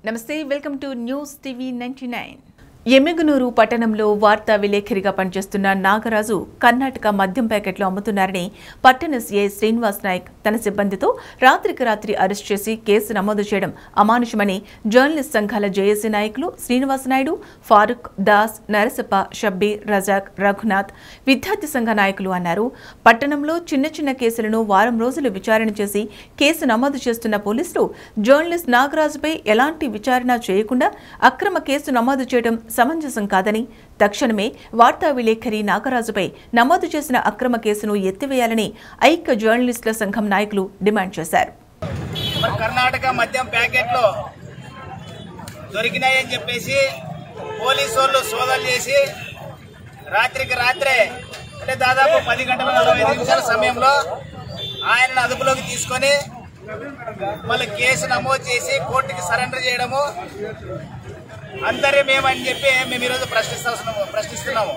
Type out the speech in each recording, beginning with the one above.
నమస్తే welcome to News TV ninety nine Yemmiganur పట్టణంలో వార్తా విలేఖరిగా పనిచేస్తున్న నాగరాజు కర్ణాటక మద్యం ప్యాకెట్లు అమ్ముతున్నారని పట్టణ సీఐ శ్రీనివాస్ నాయక్ తన సిబ్బందితో రాత్రికి రాత్రి అరెస్ట్ చేసి కేసు నమోదు చేయడం అమానుషమని జర్నలిస్ట్ సంఘాల జేఏసీ నాయకులు శ్రీనివాస్ నాయుడు ఫారూక్ దాస్ నరసప్ప షబ్బీర్ రజాక్ రఘునాథ్ విద్యార్థి సంఘ నాయకులు అన్నారు పట్టణంలో చిన్న చిన్న కేసులను వారం రోజులు విచారణ చేసి కేసు నమోదు చేస్తున్న పోలీసులు జర్నలిస్ట్ నాగరాజుపై ఎలాంటి విచారణ చేయకుండా అక్రమ కేసు నమోదు చేయడం సమంజసం కాదని తక్షణమే వార్తా విలేఖరి నాగరాజుపై నమోదు చేసిన అక్రమ కేసును ఎత్తివేయాలని ఐక్య జర్నలిస్టుల సంఘం నాయకులు డిమాండ్ చేశారు మరి కర్ణాటక మద్యం ప్యాకెట్లు దొరికినాయని చెప్పేసి పోలీసు వాళ్ళు సోదాలు చేసి రాత్రికి రాత్రే అంటే దాదాపు పది గంటల నలభై ఐదు నిమిషాల సమయంలో ఆయనను అదుపులోకి తీసుకొని మళ్ళీ కేసు నమోదు చేసి కోర్టుకి సరెండర్ చేయడము అంతర్యమేమని చెప్పి మేము ఈరోజు ప్రశ్నిస్తున్నాము ప్రశ్నిస్తున్నాము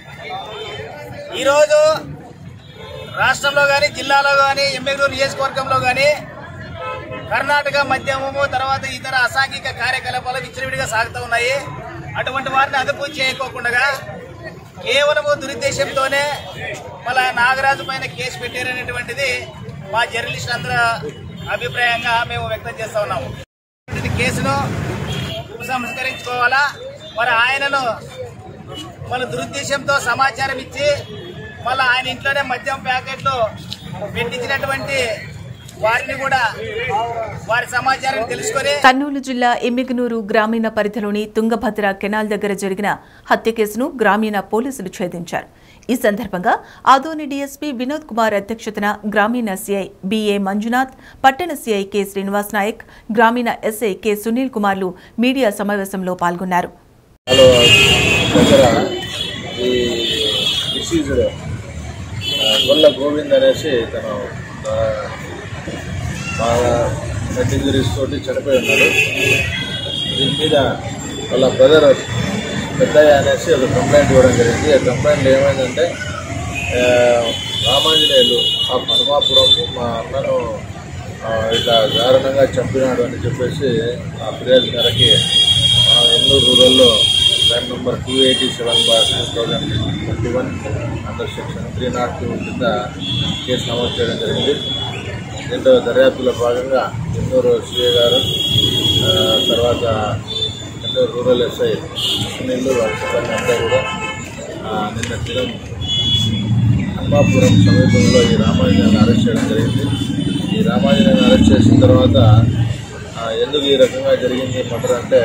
ఈరోజు రాష్ట్రంలో కానీ జిల్లాలో కానీ ఎమ్మెగనూరు నియోజకవర్గంలో కానీ కర్ణాటక మద్యమము తర్వాత ఇతర అసాంఘిక కార్యకలాపాలు విచ్చలవిడిగా సాగుతూ ఉన్నాయి అటువంటి వారిని అదుపు చేయకోకుండా కేవలము దురుద్దేశంతోనే మళ్ళా నాగరాజు పైన కేసు పెట్టారనేటువంటిది మా జర్నలిస్ట్ అందరూ అభిప్రాయంగా మేము వ్యక్తం చేస్తా ఉన్నాము ఇది కేసును ఉపసంస్కరించుకోవాలా మరి ఆయనను మన దురుద్దేశంతో సమాచారం ఇచ్చి మళ్ళీ ఆయన ఇంట్లోనే మద్యం ప్యాకెట్లు పెట్టించినటువంటి వారిని కూడా వారి సమాచారం తెలుసుకొని కర్నూలు జిల్లా ఎమ్మిగనూరు గ్రామీణ పరిధిలోని తుంగభద్ర కెనాల్ దగ్గర జరిగిన హత్య కేసును గ్రామీణ పోలీసులు ఛేదించారు ఈ సందర్భంగా ఆదోని డీఎస్పీ వినోద్ కుమార్ అధ్యక్షతన గ్రామీణ సీఐ బిఏ మంజునాథ్ పట్టణ సీఐ కె శ్రీనివాస్ నాయక్ గ్రామీణ ఎస్ఐ కె సునీల్ కుమార్లు మీడియా సమావేశంలో పాల్గొన్నారు హలో దగ్గర ఈ డిసీజ్డ్ గొల్ల గోవింద్ అనేసి తను ఆ, బాగా హెడ్ ఇంజరీస్ తోటి చనిపోయి ఉన్నాడు దీని మీద వాళ్ళ బ్రదర్ పెద్దయ్య అనేసి ఒక కంప్లైంట్ ఇవ్వడం జరిగింది ఆ కంప్లైంట్లో ఏమైందంటే ఆ, రామాంజనేయులు ఆ హనుమాపురం మా అన్నను ఆ, ఇట్లా దారుణంగా చంపినాడు అని చెప్పేసి ఆ ఫిర్యాదు మేరకి ఆ, ఎన్నూరు రూరల్లో land number two eighty seven bar two thousand twenty one under section three not two కింద కేసు నమోదు చేయడం జరిగింది దీంట్లో దర్యాప్తులో భాగంగా ఎన్నూరు సిఏ గారు ఆ, తర్వాత ఎన్నూరు రూరల్ ఎస్ఐ సునీల్ వారి సిబ్బంది అంతా కూడా ఆ, నిన్న దినం అమ్మాపురం సమీపంలో ఈ రామాంజనేయుని అరెస్ట్ చేయడం జరిగింది ఈ రామాంజనేయుని అరెస్ట్ చేసిన తర్వాత ఆ, ఎందుకు ఈ రకంగా జరిగింది మటర్ అంటే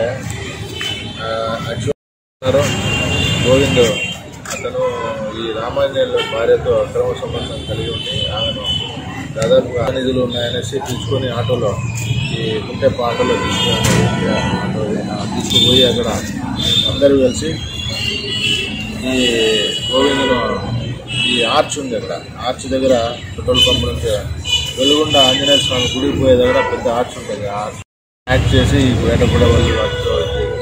అశ్వరం గోవింద్ అతను ఈ రామాంజనేయుల భార్యతో అక్రమ సంబంధం కలిగి ఉండి ఆమెను దాదాపుగా నిధులు ఉన్నాయనేసి తీసుకొని ఆటోలో ఈ కుంటెప్ప ఆటోలో తీసుకొని ఆటో తీసుకుపోయి అక్కడ అందరూ కలిసి ఈ గోవిందును ఈ ఆర్చ్ ఉంది అక్కడ ఆర్చ్ దగ్గర పెట్రోల్ పంప్ నుంచి వెలుగుండ ఆంజనేయ స్వామి గుడికి పోయే దగ్గర పెద్ద ఆర్చ్ ఉంటుంది ఆ ఆర్చ్ యాక్ట్ చేసి బయట కూడా వాళ్ళు వాటితో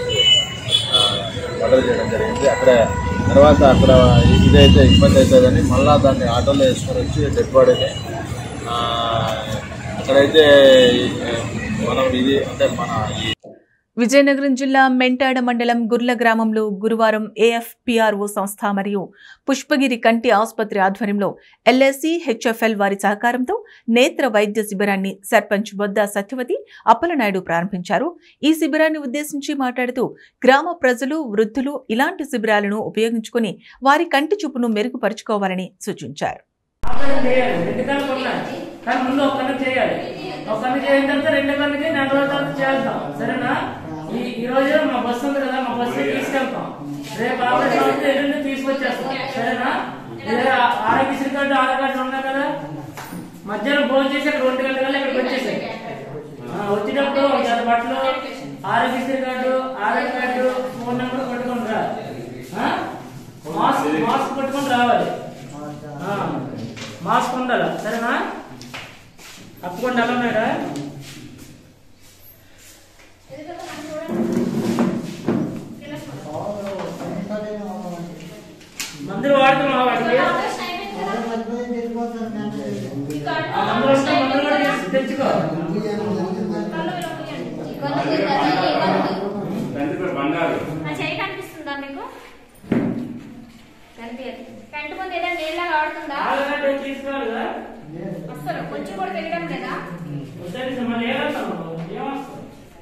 మర్డర్ చేయడం జరిగింది అక్కడ తర్వాత అక్కడ ఇదైతే ఇబ్బంది అవుతుందని మళ్ళా దాన్ని ఆటోలో వేసుకొని వచ్చి డెడ్ బాడీని ఆ, అక్కడైతే మనం ఇది అంటే మన ఈ విజయనగరం జిల్లా మెంటాడ మండలం గుర్ల గ్రామంలో గురువారం ఏఎఫ్పిఆర్ఓ సంస్థ మరియు పుష్పగిరి కంటి ఆసుపత్రి ఆధ్వర్యంలో ఎల్ఎస్సి హెచ్ఎఫ్ఎల్ వారి సహకారంతో నేత్ర వైద్య శిబిరాన్ని సర్పంచ్ బొద్ద సత్యవతి అప్పలనాయుడు ప్రారంభించారు ఈ శిబిరాన్ని ఉద్దేశించి మాట్లాడుతూ గ్రామ ప్రజలు వృద్ధులు ఇలాంటి శిబిరాలను ఉపయోగించుకుని వారి కంటి చూపును మెరుగుపరుచుకోవాలని సూచించారు ఆపరేషన్ చేయాలి రెండు కళ్ళు కొట్టాలి కానీ ముందు ఒక కన్ను చేయాలి ఒక కన్ను చేసిన తర్వాత రెండు కన్నుకి నెల రోజుల తర్వాత చేస్తాం సరేనా ఈ ఈ రోజు మా బస్సు ఉంది కదా మా బస్సు తీసుకెళ్తాం రేపు ఆపరేషన్ అవుతుంది ఎల్లుండి తీసుకొచ్చేస్తాం సరేనా ఇదే ఆ- ఆరోగ్యశ్రీ కార్డు ఆధార్ కార్డు ఉన్నాయి కదా మధ్యాహ్నం భోజనం చేసి అక్కడ రెండు గంటల కల్లా ఇక్కడికి వచ్చేసాయి ఆ, వచ్చేటప్పుడు ఒక జత బట్టలు Aarogyasri card Aadhaar card phone number పట్టుకొని రా ఆ? మాస్క్ మాస్క్ పట్టుకొని రావాలి ఆ, మాస్క్ ఉండాలి సరేనా తప్పకుండా ఎలా ఉన్నాడా మందులు వాడుతున్నావా వాడికి ఆ మందులు వస్తే మందులు కూడా తెచ్చుకో ఇబ్బంది కనిపించదు కంటి ముందు ఏదైనా నీళ్ళగా ఆడుతుందా ఆగంటే తీసుకోవాలి కదా అసలు కొంచెం కూడా తెలియడం లేదా వచ్చేసి మళ్ళీ ఏమంటావు ఏమొస్తావు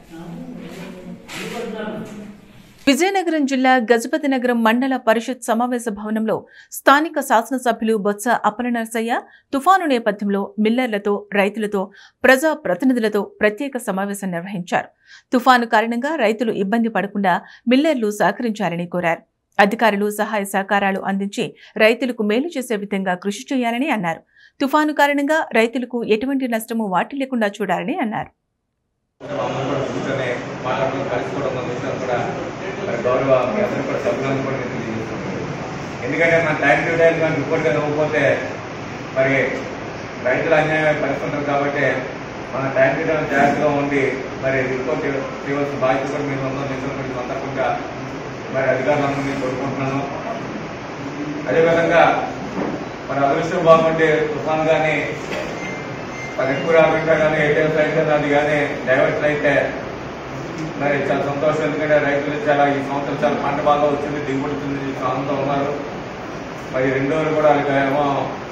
అనుకుంటున్నాను విజయనగరం జిల్లా గజపతి నగరం మండల పరిషత్ సమావేశ భవనంలో స్థానిక శాసనసభ్యులు బొత్స అప్పలనరసయ్య తుఫాను నేపథ్యంలో మిల్లర్లతో రైతులతో ప్రజా ప్రతినిధులతో ప్రత్యేక సమావేశం నిర్వహించారు తుఫాను కారణంగా రైతులు ఇబ్బంది పడకుండా మిల్లర్లు సహకరించాలని కోరారు అధికారులు సహాయ సహకారాలు అందించి రైతులకు మేలు చేసే విధంగా కృషి చేయాలని అన్నారు తుఫాను కారణంగా రైతులకు ఎటువంటి నష్టము వాటి లేకుండా చూడాలని అన్నారు మామూలు కూడా కూర్చొని మాట్లాడుకుని కలిసి కూడా మన విషయాలు కూడా మరి గౌరవ మీ అందరూ కూడా సభ్యులను కూడా నేను తెలియజేస్తున్నాను ఎందుకంటే మన టైం టు టైం కానీ రిపోర్ట్గా ఇవ్వకపోతే మరి రైతులు అన్యాయ పరిస్థితులు కాబట్టి మన టైం టు టైం జాగ్రత్తగా ఉండి మరి రిపోర్ట్ చేయవలసిన బాధ్యత కూడా మీరు ఉందో నిజం కొంచెం సందర్భంగా మరి అధికారులందరూ నేను కోరుకుంటున్నాను అదేవిధంగా మరి అదృష్టం బాగుంటే తుఫాన్ కానీ మరి ఎక్కువ రాకుండా కానీ ఏటీఎంస్ అయితే అది కానీ డైవర్స్ అయితే మరి చాలా సంతోషం ఎందుకంటే రైతులు చాలా ఈ సంవత్సరం చాలా పంట బాగా వచ్చింది దిగుబడి వచ్చింది ఆనందంతో ఉన్నారు మరి రెండు రోజులు కూడా వాళ్ళకి ఏమో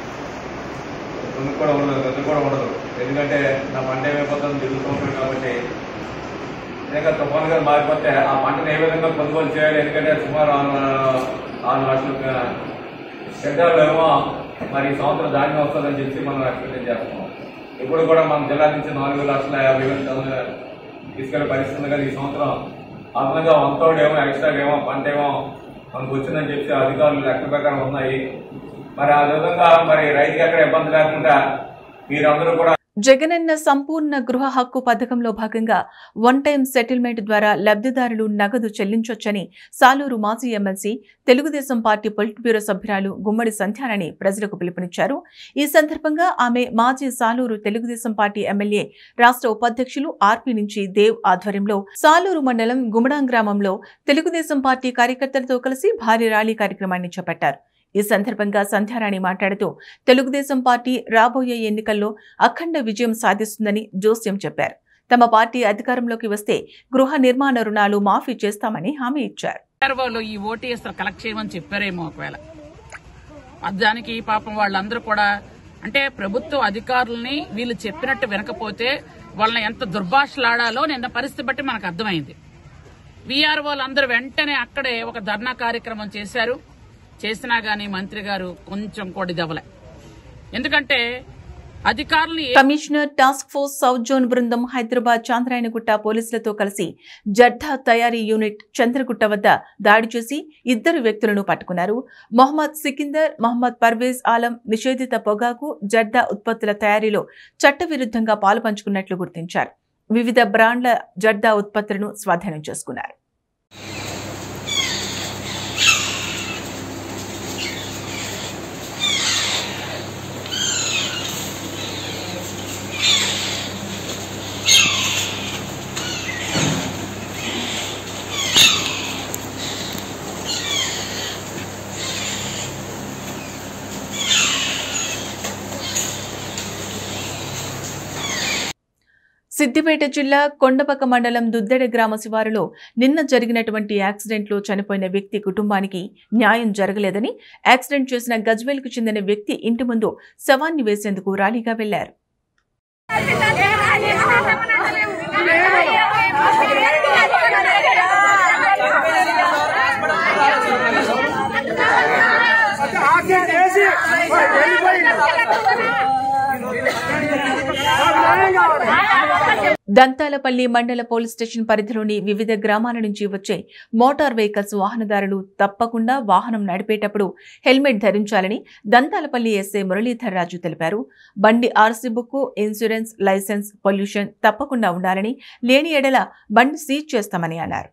దున్ను కూడా ఉండదు దున్ను కూడా ఉండదు ఎందుకంటే నా పంట ఏమైపోతుందో దిగుతూ ఉంటాడు కాబట్టి నిజంగా తుఫానుగా మారిపోతే ఆ పంటను ఏ విధంగా కొనుగోలు చేయాలి ఎందుకంటే సుమారు ఆరు ఆరు లక్షల క్వింటాలు ఏమో మరి ఈ సంవత్సరం ధాన్యం వస్తుందని చెప్పి మనం ఎక్స్పెక్ట్ చేస్తున్నాం ఇప్పుడు కూడా మన జిల్లా నుంచి నాలుగు లక్షల యాభై వేల టన్నులు తీసుకెళ్లే పరిస్థితి ఉంది కదా ఈ సంవత్సరం అదనంగా వంతోడు ఏమో ఎక్స్ట్రా ఏమో పంట ఏమో మనకు వచ్చిందని చెప్పి అధికారులు లెక్క ప్రకారం ఉన్నాయి మరి ఆ విధంగా మరి రైతుకి ఎక్కడ ఇబ్బంది లేకుండా మీరందరూ కూడా జగనన్న సంపూర్ణ గృహ హక్కు పథకంలో భాగంగా వన్ టైం సెటిల్మెంట్ ద్వారా లబ్ధిదారులు నగదు చెల్లించొచ్చని సాలూరు మాజీ MLC Telugu Desam party politburo సభ్యురాలు గుమ్మడి సంధ్యారాణి ప్రజలకు పిలుపునిచ్చారు ఈ సందర్భంగా ఆమె మాజీ సాలూరు తెలుగుదేశం పార్టీ ఎమ్మెల్యే రాష్ట్ర ఉపాధ్యక్షులు ఆర్పి నుంచి దేవ్ ఆధ్వర్యంలో సాలూరు మండలం గుమడాం గ్రామంలో తెలుగుదేశం పార్టీ కార్యకర్తలతో కలిసి భారీ ర్యాలీ కార్యక్రమాన్ని చేపట్టారు ఈ సందర్భంగా సంధ్యారాణి మాట్లాడుతూ తెలుగుదేశం పార్టీ రాబోయే ఎన్నికల్లో అఖండ విజయం సాధిస్తుందని జోస్యం చెప్పారు తమ పార్టీ అధికారంలోకి వస్తే గృహ నిర్మాణ రుణాలు మాఫీ చేస్తామని హామీ ఇచ్చారు వాళ్ళు ఈ ఓటీఎస్ కలెక్ట్ చేయమని చెప్పారేమో ఒకవేళ దానికి పాపం వాళ్ళందరూ కూడా అంటే ప్రభుత్వ అధికారుల్ని వీళ్ళు చెప్పినట్టు వినకపోతే వాళ్ళని ఎంత దుర్భాషలాడాలో నిన్న పరిస్థితి బట్టి మనకు అర్థమైంది వీఆర్ఓలు అందరూ వెంటనే అక్కడే ఒక ధర్నా కార్యక్రమం చేశారు చేసినా గానీ మంత్రి గారు కొంచెం కొడిదవలే ఎందుకంటే అధికారులు ఏ- commissioner task force south zone బృందం హైదరాబాద్ చాంద్రాయనగుట్ట పోలీసులతో కలిసి జడ్డా తయారీ యూనిట్ చంద్రగుట్ట వద్ద దాడి చేసి ఇద్దరు వ్యక్తులను పట్టుకున్నారు మొహమ్మద్ సికిందర్ మొహమ్మద్ పర్వేజ్ ఆలం నిషేధిత పొగాకు జడ్డా ఉత్పత్తుల తయారీలో చట్టవిరుద్ధంగా పాలు పంచుకున్నట్లు గుర్తించారు వివిధ బ్రాండ్ల జడ్డా ఉత్పత్తులను స్వాధీనం చేసుకున్నారు సిద్దిపేట జిల్లా కొండపక మండలం దుద్దెడ గ్రామ శివారులో నిన్న జరిగినటువంటి యాక్సిడెంట్లో చనిపోయిన వ్యక్తి కుటుంబానికి న్యాయం జరగలేదని యాక్సిడెంట్ చేసిన గజ్వేల్కు చెందిన వ్యక్తి ఇంటి ముందు శవాన్ని వేసేందుకు ర్యాలీగా వెళ్లారు దంతాలపల్లి మండల పోలీస్ స్టేషన్ పరిధిలోని వివిధ గ్రామాల నుంచి వచ్చే మోటార్ వెహికల్స్ వాహనదారులు తప్పకుండా వాహనం నడిపేటప్పుడు హెల్మెట్ ధరించాలని దంతాలపల్లి ఎస్ఐ మురళీధర్ రాజు తెలిపారు బండి RC book insurance licence pollution తప్పకుండా ఉండాలని లేని ఎడల బండి సీజ్ చేస్తామని అన్నారు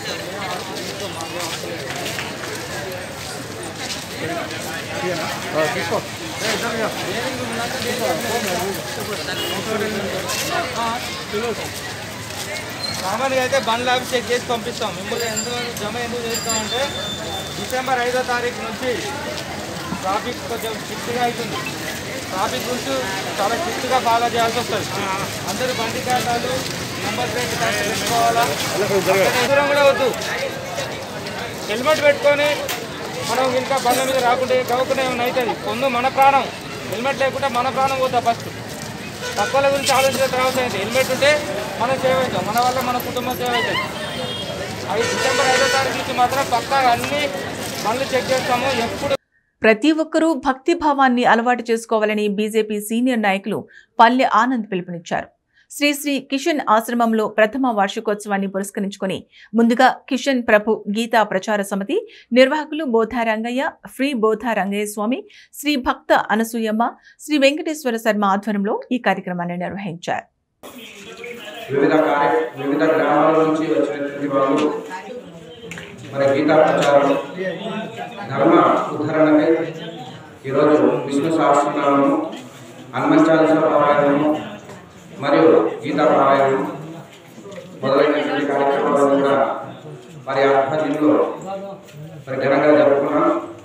మామూలుగా అయితే బండ్లు అవి చెక్ చేసి పంపిస్తాం మిమ్మల్ని ఎందుకు జమ ఎందుకు చేస్తామంటే డిసెంబర్ ఐదో తారీఖు నుంచి ట్రాఫిక్ కొంచెం స్ట్రిక్ట్గా అవుతుంది ట్రాఫిక్ రూల్స్ చాలా స్ట్రిక్ట్గా ఫాలో చేయాల్సి వస్తుంది అందరూ బండి ఖాతాలు నెంబర్ ప్లేట్ కరెక్ట్ పెట్టుకోవాలా అక్కడ దూరం కూడా వద్దు హెల్మెట్ పెట్టుకొని మనం ఇంకా బండ్ల మీద రాకుంటే గవ్వకుండా ఏమైనా అవుతుంది ముందు మన ప్రాణం హెల్మెట్ లేకుంటే మన ప్రాణం పోతా ఫస్ట్ తక్కువల గురించి ఆలోచించిన తర్వాత ఏంటి హెల్మెట్ ఉంటే మనం సేవ్ అవుతాం మన వల్ల మన కుటుంబం సేవ్ అవుతుంది అది డిసెంబర్ ఐదో తారీఖు నుంచి మాత్రం పక్కా అన్ని బండ్లు చెక్ చేస్తాము ఎప్పుడు ప్రతి ఒక్కరూ భక్తి భావాన్ని అలవాటు చేసుకోవాలని బీజేపీ సీనియర్ నాయకులు పల్లె ఆనంద్ పిలుపునిచ్చారు శ్రీ శ్రీ కిషన్ ఆశ్రమంలో ప్రథమ వార్షికోత్సవాన్ని పురస్కరించుకొని ముందుగా కిషన్ ప్రభు గీతా ప్రచార సమితి నిర్వాహకులు బోధా రంగయ్య ఫ్రీ బోధా రంగయ్య స్వామి శ్రీ భక్త అనసూయమ్మ శ్రీ వెంకటేశ్వర శర్మ ఆధ్వర్యంలో ఈ కార్యక్రమాన్ని నిర్వహించారు వివిధ కార్య వివిధ గ్రామాల నుంచి వచ్చినటువంటి వాళ్ళు మరి గీతా ప్రచారం ధర్మ ఉద్ధరణకై ఈరోజు విష్ణు సహస్రనామము హనుమాన్ చాలీస పారాయణము మరియు గీతా పారాయణము మొదలైనటువంటి కార్యక్రమాలు కూడా వారి ఆధ్వర్యంలో మరి ఘనంగా జరుపుకున్నాం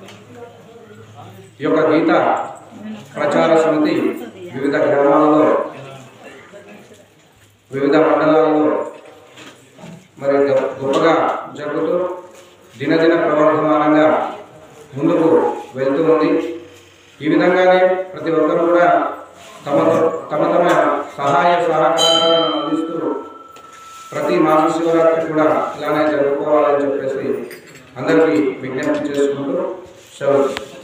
ఈ యొక్క గీత ప్రచార సమితి వివిధ గ్రామాలలో వివిధ మండలాల్లో మరి గొ- గొప్పగా జరుగుతూ దినదిన ప్రవర్ధమానంగా ముందుకు వెళ్తూ ఉంది ఈ విధంగానే ప్రతి ఒక్కరు కూడా తమ తమ తమ సహాయ సహకారాలను అందిస్తూ ప్రతి మాస శివరాత్రి కూడా ఇలానే జరుపుకోవాలని చెప్పేసి అందరికీ విజ్ఞప్తి చేసుకుంటూ సెలవు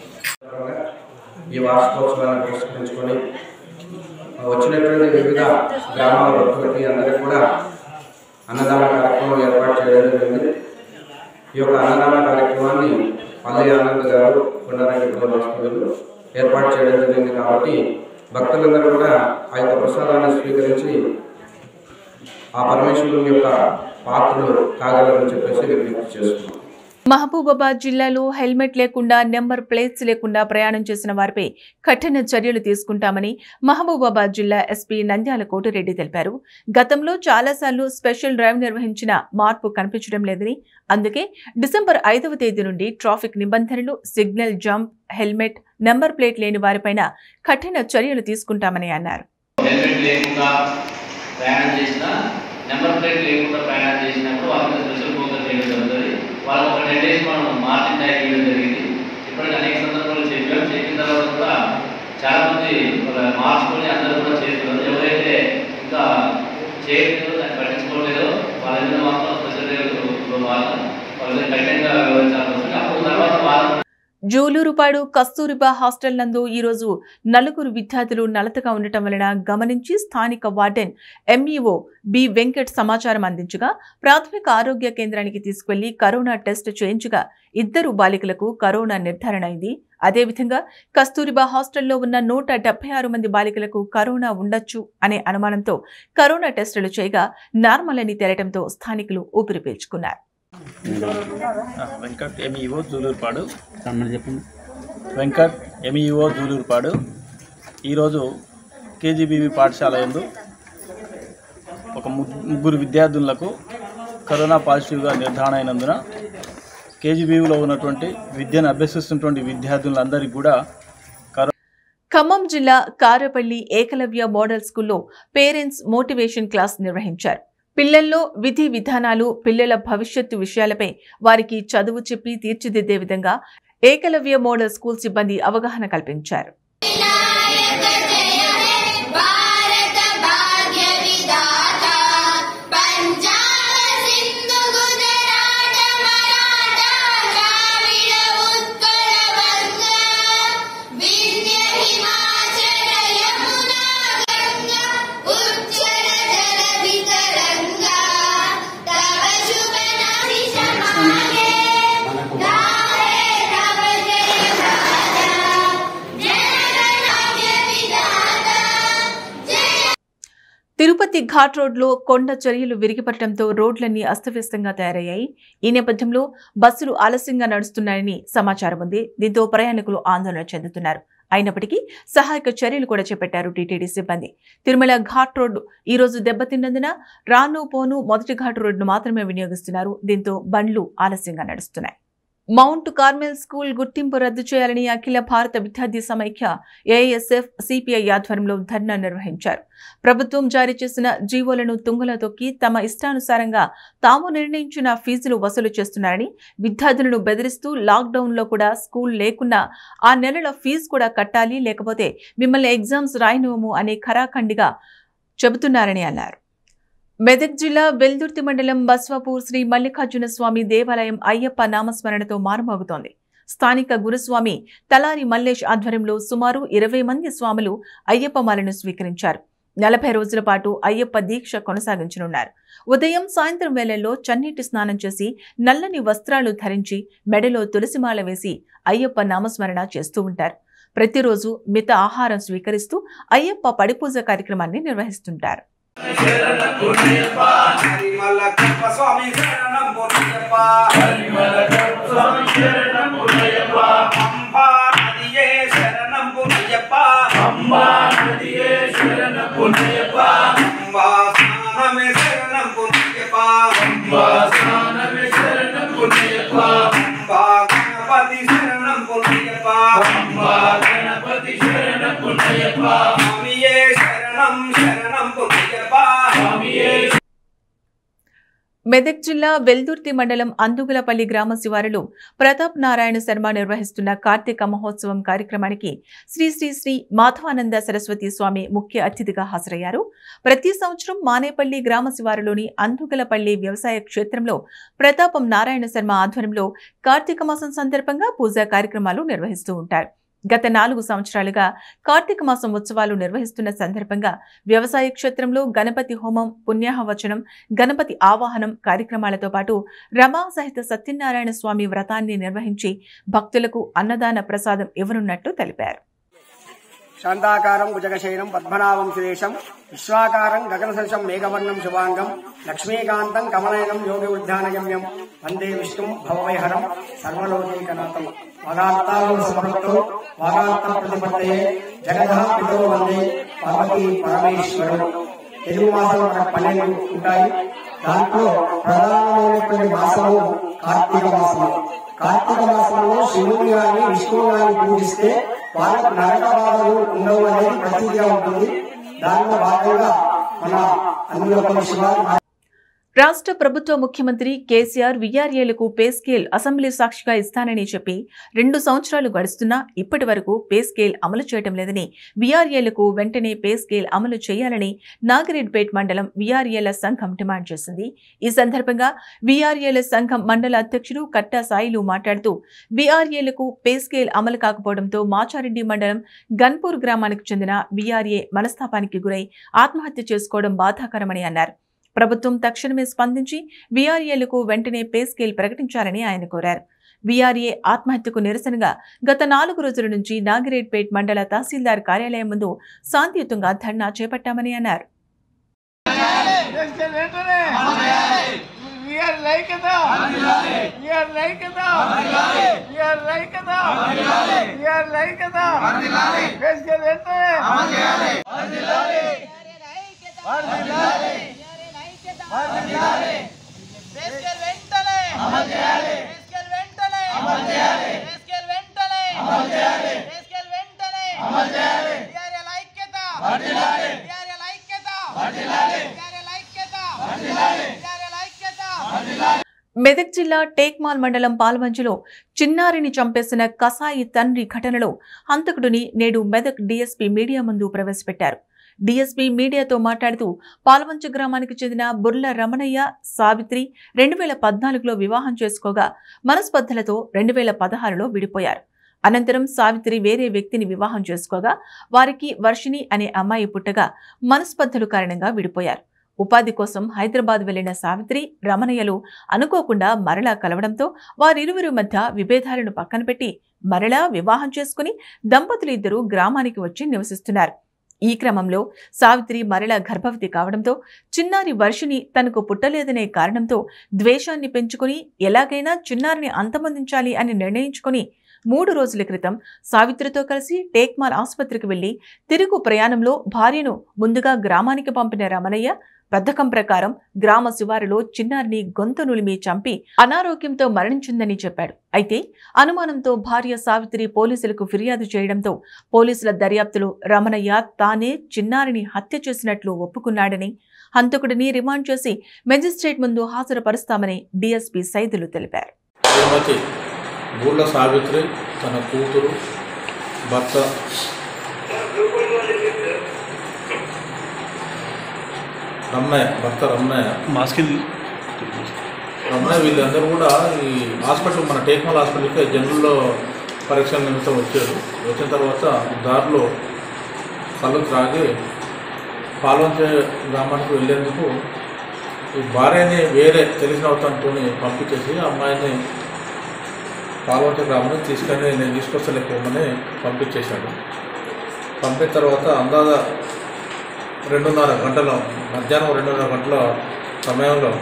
ఈ వార్షికోత్సవాన్ని పురస్కరించుకొని వచ్చినటువంటి వివిధ గ్రామాల భక్తులకి అందరికీ కూడా అన్నదాన కార్యక్రమం ఏర్పాటు చేయడం జరిగింది ఈ యొక్క అన్నదాన కార్యక్రమాన్ని పల్లి ఆనంద్ గారు కొండరెడ్డి కులవాస్తువులు ఏర్పాటు చేయడం జరిగింది కాబట్టి భక్తులందరూ కూడా ఆ యొక్క ప్రసాదాన్ని స్వీకరించి ఆ పరమేశ్వరుని యొక్క పాత్రలు కాగలరని చెప్పేసి విజ్ఞప్తి చేస్తున్నాం మహబూబాబాద్ జిల్లాలో హెల్మెట్ లేకుండా నెంబర్ ప్లేట్స్ లేకుండా ప్రయాణం చేసిన వారిపై కఠిన చర్యలు తీసుకుంటామని మహబూబాబాద్ జిల్లా ఎస్పీ నంద్యాల కోటిరెడ్డి తెలిపారు గతంలో చాలాసార్లు స్పెషల్ డ్రైవ్ నిర్వహించిన మార్పు కనిపించడం లేదని అందుకే డిసెంబర్ ఐదవ తేదీ నుండి ట్రాఫిక్ నిబంధనలు signal jump helmet number plate లేని వారిపైన కఠిన చర్యలు తీసుకుంటామని అన్నారు హెల్మెట్ లేకుండా ప్రయాణం చేసిన నెంబర్ ప్లేట్ లేకుండా ప్రయాణం చేసినప్పుడు వాళ్ళకి స్పెషల్ ఫోకస్ చేయడం జరుగుతుంది వాళ్ళకి ఒక టెన్ డేస్ మనం మార్జిన్ టైం ఇవ్వడం జరిగింది ఇప్పటికి అనేక సందర్భాలు చెప్పాం చెప్పిన తర్వాత కూడా చాలా మంది వాళ్ళ మార్చుకొని అందరూ కూడా చేస్తున్నారు ఎవరైతే ఇంకా చేయట్లేదో దాన్ని పట్టించుకోవట్లేదో వాళ్ళ మీద మాత్రం స్పెషల్ డే వాళ్ళు వాళ్ళ మీద కఠినంగా వివరించాల్సి వస్తుంది అప్పుడు తర్వాత వాళ్ళు జూలూరుపాడు కస్తూరిబా హాస్టల్ నందు ఈరోజు నలుగురు విద్యార్థులు నలతగా ఉండటం వలన గమనించి స్థానిక వార్డెన్ ఎంఈఓ బి వెంకట్ సమాచారం అందించగా ప్రాథమిక ఆరోగ్య కేంద్రానికి తీసుకెళ్లి కరోనా టెస్ట్ చేయించగా ఇద్దరు బాలికలకు కరోనా నిర్ధారణ అయింది అదేవిధంగా కస్తూరిబా హాస్టల్లో ఉన్న నూట డెబ్బై ఆరు మంది బాలికలకు కరోనా ఉండొచ్చు అనే అనుమానంతో కరోనా టెస్టులు చేయగా నార్మల్ అని తేలటంతో స్థానికులు ఊపిరి పీల్చుకున్నారు వెంకట్ ఎంఈఓ జూలూరుపాడు చెప్పండి వెంకట్ ఎంఈఓ జూలూరుపాడు ఈరోజు కేజీబీవి పాఠశాల యందు ఒక ము- ముగ్గురు విద్యార్థులకు కరోనా పాజిటివ్గా నిర్ధారణ అయినందున కేజీబీవీలో ఉన్నటువంటి విద్యను అభ్యసిస్తున్నటువంటి విద్యార్థులందరికీ కూడా కరో ఖమ్మం జిల్లా కారపల్లి ఏకలవ్య మోడల్ స్కూల్లో పేరెంట్స్ మోటివేషన్ క్లాస్ నిర్వహించారు పిల్లల్లో విధి విధానాలు పిల్లల భవిష్యత్తు విషయాలపై వారికి చదువు చెప్పి తీర్చిదిద్దే విధంగా ఏకలవ్య మోడల్ స్కూల్ సిబ్బంది అవగాహన కల్పించారు భారత భాగ్య విధాత పంజాబ సింధు గుజరాట మరాఠా ద్రావిడ ఉత్కల వంగ వింధ్య హిమాచల యమునా గంగా ఉజ్జల జల వితరంగా తవ శుభ నాసి సమాగే గాహే తవ జయ గాథా జనగణాగ్య విధాత జయ తిరుపతి ఘాట్ రోడ్లో కొండ చర్యలు విరిగిపడటంతో రోడ్లన్నీ అస్తవ్యస్తంగా తయారయ్యాయి ఈ నేపథ్యంలో బస్సులు ఆలస్యంగా నడుస్తున్నాయని సమాచారం ఉంది దీంతో ప్రయాణికులు ఆందోళన చెందుతున్నారు అయినప్పటికీ సహాయక చర్యలు కూడా చేపట్టారు టీటీడీ సిబ్బంది తిరుమల ఘాట్ రోడ్డు ఈ రోజు దెబ్బతిన్నందున రాను పోను మొదటి ఘాట్ రోడ్డును మాత్రమే వినియోగిస్తున్నారు దీంతో బండ్లు ఆలస్యంగా నడుస్తున్నాయి మౌంట్ కార్మెల్ స్కూల్ గుర్తింపు రద్దు చేయాలని అఖిల భారత విద్యార్థి సమైక్య ఏఎస్ఎఫ్ సిపిఐ ఆధ్వర్యంలో ధర్నా నిర్వహించారు ప్రభుత్వం జారీ చేసిన జీవోలను తుంగలో తొక్కి తమ ఇష్టానుసారంగా తాము నిర్ణయించిన ఫీజులు వసూలు చేస్తున్నారని విద్యార్థులను బెదిరిస్తూ లాక్డౌన్లో కూడా స్కూల్ లేకున్నా ఆ నెలల ఫీజు కూడా కట్టాలి లేకపోతే మిమ్మల్ని ఎగ్జామ్స్ రాయనివ్వము అనే ఖరాఖండిగా చెబుతున్నారని అన్నారు మెదక్ జిల్లా వెల్దుర్తి మండలం బస్వాపూర్ శ్రీ మల్లికార్జున స్వామి దేవాలయం అయ్యప్ప నామస్మరణతో మారుమోగుతోంది స్థానిక గురుస్వామి తలారి మల్లేష్ ఆధ్వర్యంలో సుమారు ఇరవై మంది స్వాములు అయ్యప్ప మాలను స్వీకరించారు నలభై రోజుల పాటు అయ్యప్ప దీక్ష కొనసాగించనున్నారు ఉదయం సాయంత్రం వేళల్లో చన్నీటి స్నానం చేసి నల్లని వస్త్రాలు ధరించి మెడలో తులసిమాల వేసి అయ్యప్ప నామస్మరణ చేస్తూ ఉంటారు ప్రతిరోజు మిత ఆహారం స్వీకరిస్తూ అయ్యప్ప పడిపూజ కార్యక్రమాన్ని నిర్వహిస్తుంటారు స్వామి శరణం పుణ్యప్ప అంబా నదియే శరణం పుణ్యప్ప అంబా నదియే శరణం పుణ్యప్ప అంబా స్నానమే శరణం పుణ్యప్ప అంబా స్నానమే శరణం పుణ్యప్ప అంబా గణపతి శరణం పుణ్యప్ప అంబా గణపతి శరణం పుణ్యప్ప స్వామియే శరణం శరణం పుణ్యప్ప స్వామియే మెదక్ జిల్లా వెల్దుర్తి మండలం అందుగులపల్లి గ్రామ శివారులో ప్రతాప్ నారాయణ శర్మ నిర్వహిస్తున్న కార్తీక మహోత్సవం కార్యక్రమానికి శ్రీ శ్రీ శ్రీ మాధవానంద సరస్వతి స్వామి ముఖ్య అతిథిగా హాజరయ్యారు ప్రతి సంవత్సరం మానేపల్లి గ్రామ శివారులోని అందుగులపల్లి వ్యవసాయ క్షేత్రంలో ప్రతాపం నారాయణ శర్మ ఆధ్వర్యంలో కార్తీక మాసం సందర్భంగా పూజా కార్యక్రమాలు నిర్వహిస్తూ ఉంటారు గత నాలుగు సంవత్సరాలుగా కార్తీక మాసం ఉత్సవాలు నిర్వహిస్తున్న సందర్భంగా వ్యవసాయ క్షేత్రంలో గణపతి హోమం పుణ్యాహవచనం గణపతి ఆవాహనం కార్యక్రమాలతో పాటు రమా సహిత సత్యనారాయణ స్వామి వ్రతాన్ని నిర్వహించి భక్తులకు అన్నదాన ప్రసాదం ఇవ్వనున్నట్టు తెలిపారు శాంతాకారం భుజగశైనం పద్మనాభం సురేశం విశ్వాకారం గగనసదృశం మేఘవర్ణం శుభాంగం లక్ష్మీకాంతం కమలయనం యోగి ఉద్యానగమ్యం వందే విష్ణుం భవవైహరం సర్వలోకైకనాథం వాగాత్తాలు సమృద్ధం వాగాత్త ప్రతిపత్తయే జగదః పితో వందే పార్వతీ పరమేశ్వరుడు తెలుగు మాసాలు మన పన్నెండు ఉంటాయి దాంట్లో ప్రధానమైనటువంటి మాసము కార్తీక మాసము కార్తీక మాసంలో శివుని గాని విష్ణువు గాని పూజిస్తే వాళ్ళకు నరక బాధలు ఉండవు అనేది ప్రతీతిగా ఉంటుంది దానిలో భాగంగా మన అందులో శివారి రాష్ట్ర ప్రభుత్వ ముఖ్యమంత్రి కేసీఆర్ విఆర్ఏలకు పే స్కేల్ అసెంబ్లీ సాక్షిగా ఇస్తానని చెప్పి రెండు సంవత్సరాలు గడుస్తున్నా ఇప్పటి వరకు పే స్కేల్ అమలు చేయడం లేదని విఆర్ఏలకు వెంటనే పే స్కేల్ అమలు చేయాలని నాగిరెడ్పేట్ మండలం విఆర్ఏల సంఘం డిమాండ్ చేసింది ఈ సందర్భంగా విఆర్ఏల సంఘం మండల అధ్యక్షుడు కట్టా సాయిలు మాట్లాడుతూ విఆర్ఏలకు పే స్కేల్ అమలు కాకపోవడంతో మాచారెడ్డి మండలం గన్పూర్ గ్రామానికి చెందిన విఆర్ఏ మనస్తాపానికి గురై ఆత్మహత్య చేసుకోవడం బాధాకరమని అన్నారు ప్రభుత్వం తక్షణమే స్పందించి వీఆర్ఏలకు వెంటనే పే స్కేల్ ప్రకటించాలని ఆయన కోరారు వీఆర్ఏ ఆత్మహత్యకు నిరసనగా గత నాలుగు రోజుల నుంచి నాగిరేడ్పేట్ మండల తహసీల్దార్ కార్యాలయం ముందు శాంతియుతంగా ధర్నా చేపట్టామని అన్నారు మెదక్ జిల్లా టేక్మాల్ మండలం పాల్వంచులో చిన్నారిని చంపేసిన కసాయి తండ్రి ఘటనలో హంతకుడిని నేడు మెదక్ డీఎస్పీ మీడియా ముందు ప్రవేశపెట్టారు డీఎస్పీ మీడియాతో మాట్లాడుతూ పాల్వంచ గ్రామానికి చెందిన బుర్ల రమణయ్య సావిత్రి రెండు వేల పద్నాలుగులో వివాహం చేసుకోగా మనస్పర్ధలతో రెండు వేల పదహారులో విడిపోయారు అనంతరం సావిత్రి వేరే వ్యక్తిని వివాహం చేసుకోగా వారికి వర్షిణి అనే అమ్మాయి పుట్టగా మనస్పర్ధలు కారణంగా విడిపోయారు ఉపాధి కోసం హైదరాబాద్ వెళ్లిన సావిత్రి రమణయ్యలు అనుకోకుండా మరలా కలవడంతో వారిరువురి మధ్య విభేదాలను పక్కన పెట్టి మరలా వివాహం చేసుకుని దంపతులు ఇద్దరు గ్రామానికి వచ్చి నివసిస్తున్నారు ఈ క్రమంలో సావిత్రి మరలా గర్భవతి కావడంతో చిన్నారి వర్షిని తనకు పుట్టలేదనే కారణంతో ద్వేషాన్ని పెంచుకుని ఎలాగైనా చిన్నారిని అంతమొందించాలి అని నిర్ణయించుకుని మూడు రోజుల క్రితం సావిత్రితో కలిసి టేక్మాల్ ఆసుపత్రికి వెళ్లి తిరుగు ప్రయాణంలో భార్యను ముందుగా గ్రామానికి పంపిన రమణయ్య పథకం ప్రకారం గ్రామ శివారులో చిన్నారిని గొంతు నులిమి చంపి అనారోగ్యంతో మరణించిందని చెప్పాడు అయితే అనుమానంతో భార్య సావిత్రి పోలీసులకు ఫిర్యాదు చేయడంతో పోలీసుల దర్యాప్తులో రమణయ్య తానే చిన్నారిని హత్య చేసినట్లు ఒప్పుకున్నాడని హంతకుడిని రిమాండ్ చేసి మెజిస్ట్రేట్ ముందు హాజరుపరుస్తామని డీఎస్పీ సైదులు తెలిపారు శ్రీమతి గూళ్ళ సావిత్రి తన కూతురు భర్త రమణయ్య భర్త రమణయ్య మాస్కిల్ రమణయ్య వీళ్ళందరూ కూడా ఈ హాస్పిటల్ మన టేక్మాల్ హాస్పిటల్కి జనరల్లో పరీక్షల నిమిత్తం వచ్చారు వచ్చిన తర్వాత దారిలో కళ్ళు త్రాగి పాల్వంచే గ్రామానికి వెళ్ళేందుకు ఈ భార్యని వేరే తెలిసిన అవతలతో పంపించేసి ఆ అమ్మాయిని పాల్వంచ గ్రామానికి తీసుకొని నేను తీసుకొస్తలేకపోమని పంపించేశాడు పంపిన తర్వాత అందాజ రెండున్నర గంటల మధ్యాహ్నం రెండున్నర గంటల సమయంలో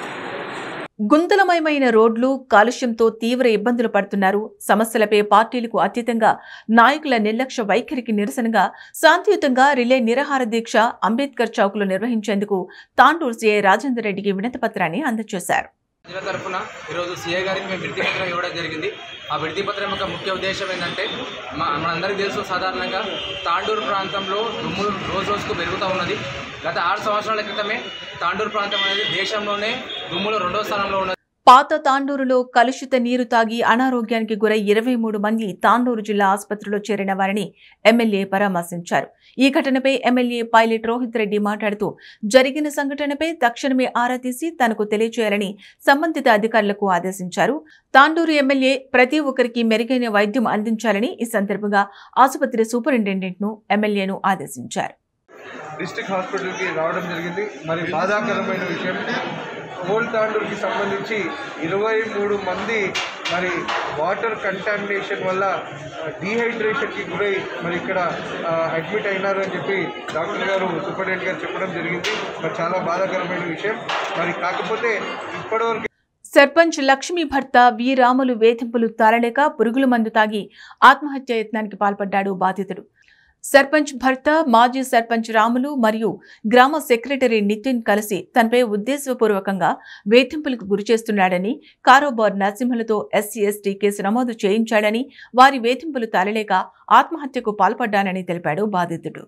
గుంతలమయమైన రోడ్లు కాలుష్యంతో తీవ్ర ఇబ్బందులు పడుతున్నారు సమస్యలపై పార్టీలకు అతీతంగా నాయకుల నిర్లక్ష్య వైఖరికి నిరసనగా శాంతియుతంగా రిలే నిరాహార దీక్ష అంబేద్కర్ చౌక్లో నిర్వహించేందుకు తాండూరు సీఐ రాజేందర్ రెడ్డికి వినతి పత్రాన్ని అందజేశారు ప్రజల తరఫున ఈరోజు సీఏ గారికి మేము విడతి పత్రం ఇవ్వడం జరిగింది ఆ విడతి పత్రం యొక్క ముఖ్య ఉద్దేశం ఏంటంటే మా మనందరికీ తెలుసు సాధారణంగా తాండూరు ప్రాంతంలో దుమ్ములు రోజు రోజుకు పెరుగుతూ ఉన్నది గత ఆరు సంవత్సరాల క్రితమే తాండూరు ప్రాంతం అనేది దేశంలోనే దుమ్ములో రెండో స్థానంలో ఉన్నది పాత తాండూరులో కలుషిత నీరు తాగి అనారోగ్యానికి గురై ఇరవై మూడు మంది తాండూరు జిల్లా ఆసుపత్రిలో చేరిన వారిని ఎమ్మెల్యే పరామర్శించారు ఈ ఘటనపై ఎమ్మెల్యే పైలట్ రోహిత్ రెడ్డి మాట్లాడుతూ జరిగిన సంఘటనపై తక్షణమే ఆరా తీసి తనకు తెలియజేయాలని సంబంధిత అధికారులకు ఆదేశించారు తాండూరు ఎమ్మెల్యే ప్రతి ఒక్కరికి మెరుగైన వైద్యం అందించాలని ఈ సందర్భంగా ఆసుపత్రి సూపరింటెండెంట్ను ఎమ్మెల్యేను ఆదేశించారు డిస్ట్రిక్ట్ హాస్పిటల్కి రావడం జరిగింది మరి బాధాకరమైన విషయం ఓల్డ్ తాండూరుకి సంబంధించి ఇరవై మూడు మంది మరి వాటర్ కంటామినేషన్ వల్ల డీహైడ్రేషన్కి గురై మరి ఇక్కడ అడ్మిట్ అయినారు అని చెప్పి డాక్టర్ గారు సూపరింటెండెంట్ గారు చెప్పడం జరిగింది మరి చాలా బాధాకరమైన విషయం మరి కాకపోతే ఇప్పటివరకు సర్పంచ్ లక్ష్మీ భర్త వి రాములు వేధింపులు తాళలేక పురుగుల మందు తాగి ఆత్మహత్య యత్నానికి పాల్పడ్డాడు బాధితుడు సర్పంచ్ భర్త మాజీ సర్పంచ్ రాములు మరియు గ్రామ సెక్రటరీ నితిన్ కలిసి తనపై ఉద్దేశపూర్వకంగా వేధింపులకు గురి చేస్తున్నాడని కారోబార్ నరసింహలతో ఎస్సీ ఎస్టీ కేసు నమోదు చేయించాడని వారి వేధింపులు తాళలేక ఆత్మహత్యకు పాల్పడ్డానని తెలిపాడు బాధితుడు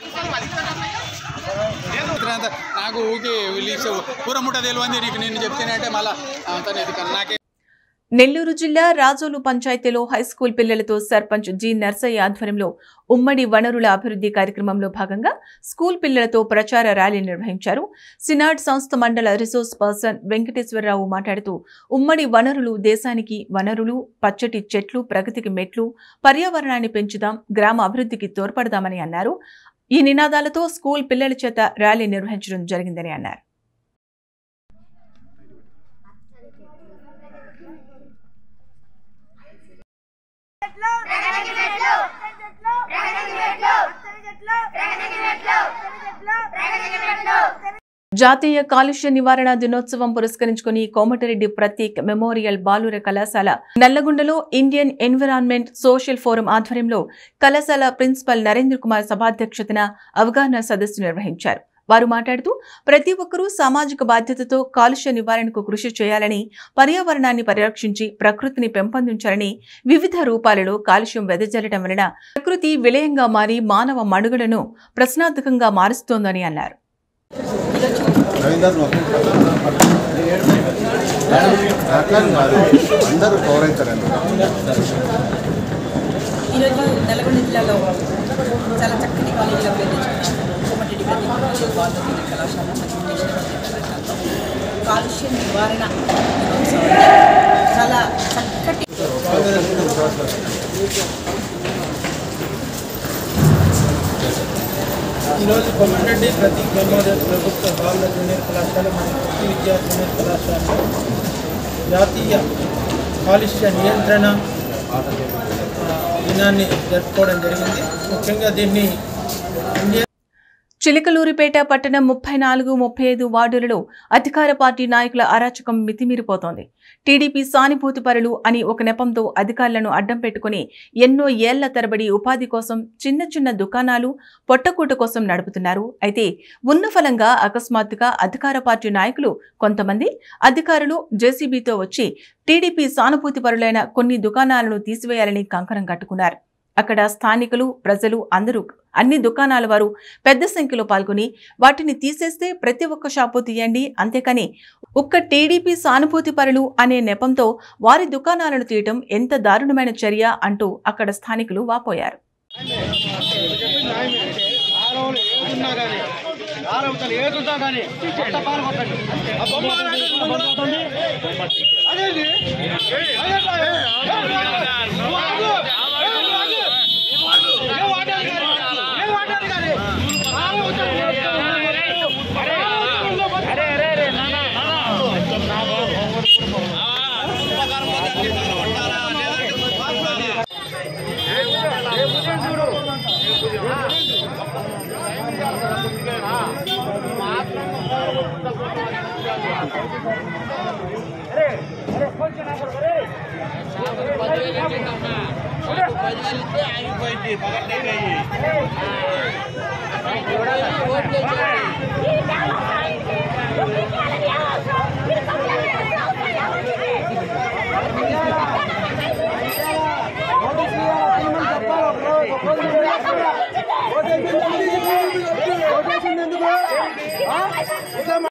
నాకు ఊకే వీళ్ళు కూర ముట్ట తెలియంది నీకు నేను చెప్తేనంటే మళ్ళీ అంతా నాకే నెల్లూరు జిల్లా రాజోలు పంచాయతీలో హైస్కూల్ పిల్లలతో సర్పంచ్ జి నర్సయ్య ఆధ్వర్యంలో ఉమ్మడి వనరుల అభివృద్ధి కార్యక్రమంలో భాగంగా స్కూల్ పిల్లలతో ప్రచార ర్యాలీ నిర్వహించారు సినాడ్ సంస్థ మండల రిసోర్స్ పర్సన్ వెంకటేశ్వరరావు మాట్లాడుతూ ఉమ్మడి వనరులు దేశానికి వనరులు పచ్చటి చెట్లు ప్రగతికి మెట్లు పర్యావరణాన్ని పెంచుదాం గ్రామ అభివృద్ధికి తోడ్పడదామని అన్నారు ఈ నినాదాలతో స్కూల్ పిల్లల చేత ర్యాలీ నిర్వహించడం జరిగిందని అన్నారు జాతీయ కాలుష్య నివారణ దినోత్సవం పురస్కరించుకుని కోమటిరెడ్డి ప్రతీక్ మెమోరియల్ బాలుర కళాశాల నల్లగొండలో ఇండియన్ ఎన్విరాన్మెంట్ సోషల్ ఫోరం ఆధ్వర్యంలో కళాశాల ప్రిన్సిపల్ నరేంద్ర కుమార్ సభాధ్యక్షతన అవగాహన సదస్సు నిర్వహించారు వారు మాట్లాడుతూ ప్రతి ఒక్కరూ సామాజిక బాధ్యతతో కాలుష్య నివారణకు కృషి చేయాలని పర్యావరణాన్ని పరిరక్షించి ప్రకృతిని పెంపొందించాలని వివిధ రూపాలలో కాలుష్యం వెదజల్లడం వలన ప్రకృతి విలయంగా మారి మానవ మనుగడను ప్రశ్నార్థకంగా మారుస్తోందని అన్నారు అందరూ గౌరవించారండి ఈరోజు నల్గొండ జిల్లాలో చాలా చక్కటి కాలేజీలో పేరు తెచ్చుకున్నాం కోమటిరెడ్డి ప్రతి కళాశాల బాలజీ కళాశాల మరియు నేషనల్ కళాశాలలో కాలుష్య నివారణ దినోత్సవం చాలా చక్కటి ఈరోజు కొమ్మరెడ్డి ప్రతీక్ మెమోరియల్ ప్రభుత్వ బాలుర జూనియర్ కళాశాల మరియు కృషి విద్యా జూనియర్ కళాశాలలో జాతీయ కాలుష్య నియంత్రణ ఆ, దినాన్ని జరుపుకోవడం జరిగింది ముఖ్యంగా దీన్ని ఇండియా చిలకలూరిపేట పట్టణం ముప్పై నాలుగు ముప్పై ఐదు వార్డులలో అధికార పార్టీ నాయకుల అరాచకం మితిమీరిపోతోంది టీడీపీ సానుభూతి పరులు అని ఒక నెపంతో అధికారులను అడ్డం పెట్టుకుని ఎన్నో ఏళ్ల తరబడి ఉపాధి కోసం చిన్న చిన్న దుకాణాలు పొట్టకూట కోసం నడుపుతున్నారు అయితే ఉన్న ఫలంగా అకస్మాత్తుగా అధికార పార్టీ నాయకులు కొంతమంది అధికారులు జేసీబీతో వచ్చి టీడీపీ సానుభూతి పరులైన కొన్ని దుకాణాలను తీసివేయాలని కంకణం కట్టుకున్నారు అక్కడ స్థానికులు ప్రజలు అందరూ అన్ని దుకాణాల వారు పెద్ద సంఖ్యలో పాల్గొని వాటిని తీసేస్తే ప్రతి ఒక్క షాపు తీయండి అంతేకాని ఒక్క టీడీపీ సానుభూతి పరులు అనే నెపంతో వారి దుకాణాలను తీయటం ఎంత దారుణమైన చర్య అంటూ అక్కడ స్థానికులు వాపోయారు ఏదున్నా కానీ కొత్త పాలు కొట్టండి ఆ బొమ్మ అదేంటి ఎందుకు